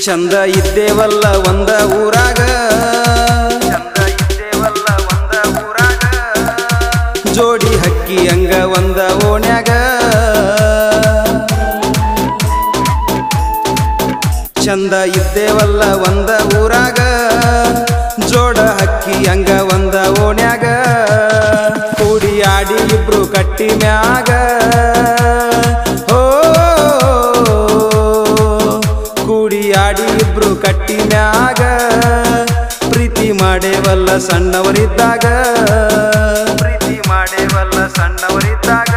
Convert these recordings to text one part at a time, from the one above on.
ಚಂದ ಇದ್ದೇವಲ್ಲ ಒಂದ ಊರಾಗ ಚಂದ ಇದ್ದೇವಲ್ಲ ಒಂದ ಊರಾಗ ಜೋಡಿ ಹಕ್ಕಿ ಹಂಗ ಒಂದ ಓಣ್ಯಾಗ ಚಂದ ಇದ್ದೇವಲ್ಲ ಒಂದ ಊರಾಗ ಜೋಡ ಹಕ್ಕಿ ಹಂಗ ಒಂದ ಓಣ್ಯಾಗ ಕೂಡಿ ಆಡಿ ಇಬ್ರು ಕಟ್ಟಿ ಮ್ಯಾಗ ಓ ಕೂಡಿ ಆಡಿ ಇಬ್ರು ಕಟ್ಟಿ ಮ್ಯಾಗ ಪ್ರೀತಿ ಮಾಡೇವಲ್ಲ ಸಣ್ಣವರಿದ್ದಾಗ ಪ್ರೀತಿ ಮಾಡೇವಲ್ಲ ಸಣ್ಣವರಿದ್ದಾಗ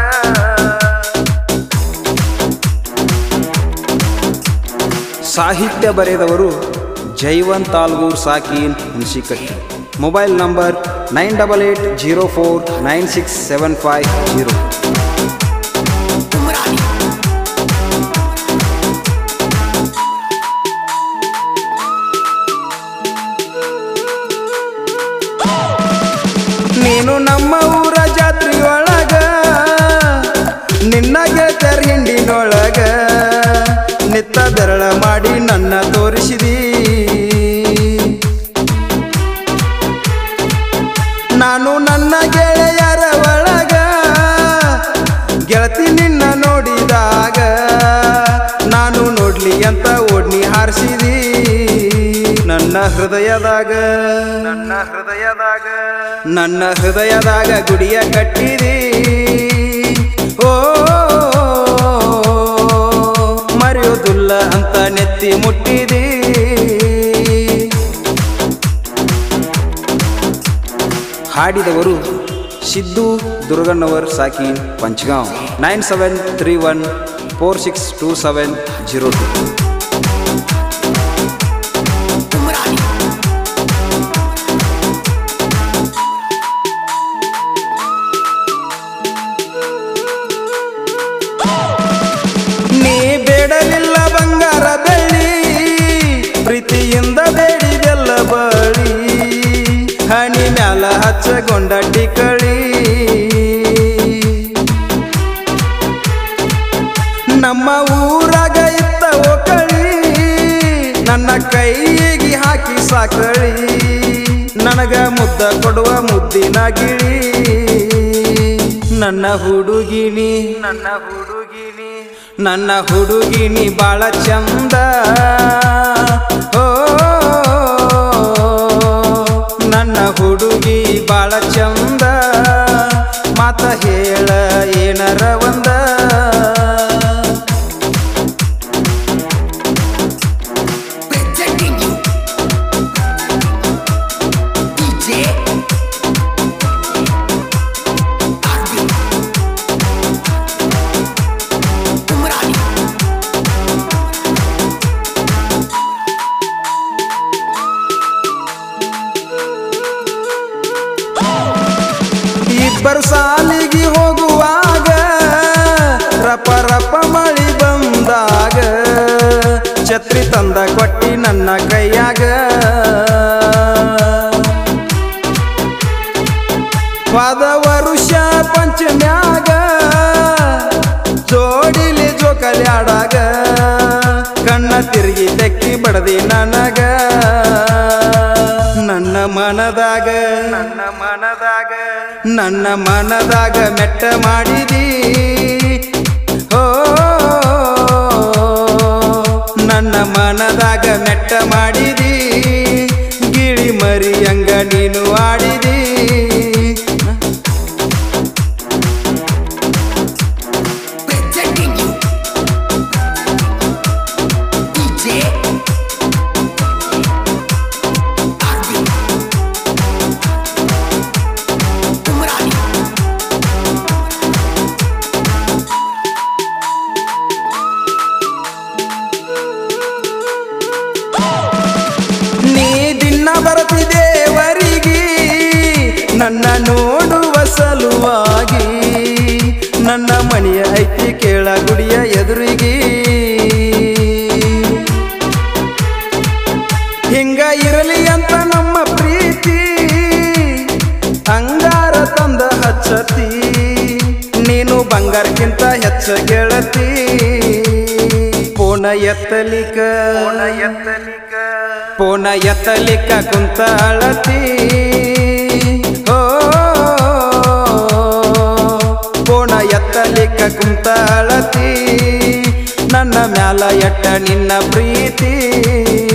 ಸಾಹಿತ್ಯ ಬರೆದವರು ಜೈವಂತ್ ತಾಲ್ಗೂರ್ ಸಾಕೀನ್ Hunasikatti mobile number nine double eight zero four nine six seven five zero ನೀನು ನಮ್ಮ ಊರ ಜಾತ್ರೆ ಒಳಗ ನಿನ್ನ ಗೆಳತರ ಹಿಂಡಿನೊಳಗ ನಿತ್ತ ಬೆರಳ ಮಾಡಿ ನನ್ನ ತೋರಿಸಿದಿ ನಾನು ನನ್ನ ಗೆಳೆಯರ ಒಳಗ ಗೆಳತಿ ನಿನ್ನ ನೋಡಿದಾಗ ನಾನು ನೋಡ್ಲಿ ಅಂತ ಓಡ್ನಿ ಹಾರಿಸಿದಿ ನನ್ನ ಹೃದಯದಾಗ ನನ್ನ ಹೃದಯದಾಗ ನನ್ನ ಹೃದಯದಾಗ ಗುಡಿಯ ಕಟ್ಟಿದಿ ಓ ಮರೆಯುವುದಿಲ್ಲ ಅಂತ ನೆತ್ತಿ ಮುಟ್ಟಿದಿ ಹಾಡಿದವರು ಸಿದ್ದು ದುರ್ಗಣ್ಣವರ್ ಸಾಕಿ Panchgaon nine seven three one four six two seven zero two ನೀ ಬೇಡಲಿಲ್ಲ ಬಂಗಾರ ಬೆಳ್ಳಿ ಪ್ರೀತಿಯಿಂದ ಬೇಡಿದೆಲ್ಲ ಬಳಿ ಹಣಿ ಮ್ಯಾಲ ಹಚ್ಚಗೊಂಡ ಟಿಕಳಿ ನಮ್ಮ ಊರಾಗ ಇತ್ತ ಒಕಳಿ ನನ್ನ ಕೈಗೆ ಹಾಕಿ ಸಾಕಳಿ ನನಗ ಮುದ್ದ ಕೊಡುವ ಮುದ್ದಿನ ಗಿಳಿ ನನ್ನ ಹುಡುಗಿನಿ ನನ್ನ ಹುಡುಗಿನಿ ನನ್ನ ಹುಡುಗಿನಿ ಬಾಳ ಚಂದ ಓ ನನ್ನ ಹುಡುಗಿ ಬಾಳ ಚಂದ ಮಾತ ಹೇಳ ಏನರ ಒಂದ presenting you DJ Arvind Umrani ಇಬ್ಬರು ಸಾಲಿಗೆ ಹೋಗುವಾಗ ರಪ ರಪ ಮಳಿ ಬಂದಾಗ ಛತ್ರಿ ತಂದ ಕೊಟ್ಟಿ ನನ್ನ ಕೈಯಾಗ ಹೋದ ವರುಷ ಪಂಚಮ್ಯಾಗ ಜೋಡಿಲಿ ಜೋಕಲ್ಯಾಡಾಗ ಕಣ್ಣ ತಿರುಗಿ ತೆಕ್ಕಿ ಬಡದಿ ನನಗ ನನ್ನ ಮನದಾಗ ನನ್ನ ಮನದಾಗ ನನ್ನ ಮನದಾಗ ಮೆಟ್ಟ ಮಾಡಿದಿ ಓ ನನ್ನ ಮನದಾಗ ಮೆಟ್ಟ ಮಾಡಿದಿ ಗಿಳಿ ಮರಿ ಹಂಗ ನೀನು ಆಡಿದಿ presenting you DJ Arvind Umrani ನೀ ದಿನ ಬರುತ್ತಿದ್ದೇವರಿಗೆ ನನ್ನ ನೋಡುವ ಸಲುವಾಗಿ ನನ್ನ ಮನೆಯ ಐತಿ ಕೇಳ ಗುಡಿಯ ಎದುರಿಗೆ ಹಿಂಗ ಇರಲಿ ಅಂತ ನಮ್ಮ ಪ್ರೀತಿ ಅಂಗಾರ ತಂದ ಹಚ್ಚತಿ ನೀನು ಬಂಗಾರಕ್ಕಿಂತ ಹೆಚ್ಚ ಗೆಳತಿ ಫೋನ್ ಪೋನ ಎತ್ತಲಿಕ ಪೋನ ಎತ್ತಲಿಕ ಕುಂತ ಅಳತಿ ಓ ಪೋನ ಎತ್ತಲಿಕ ಕುಂತ ಅಳತಿ ನನ್ನ ಮ್ಯಾಲ ಎಟ್ಟ ನಿನ್ನ ಪ್ರೀತಿ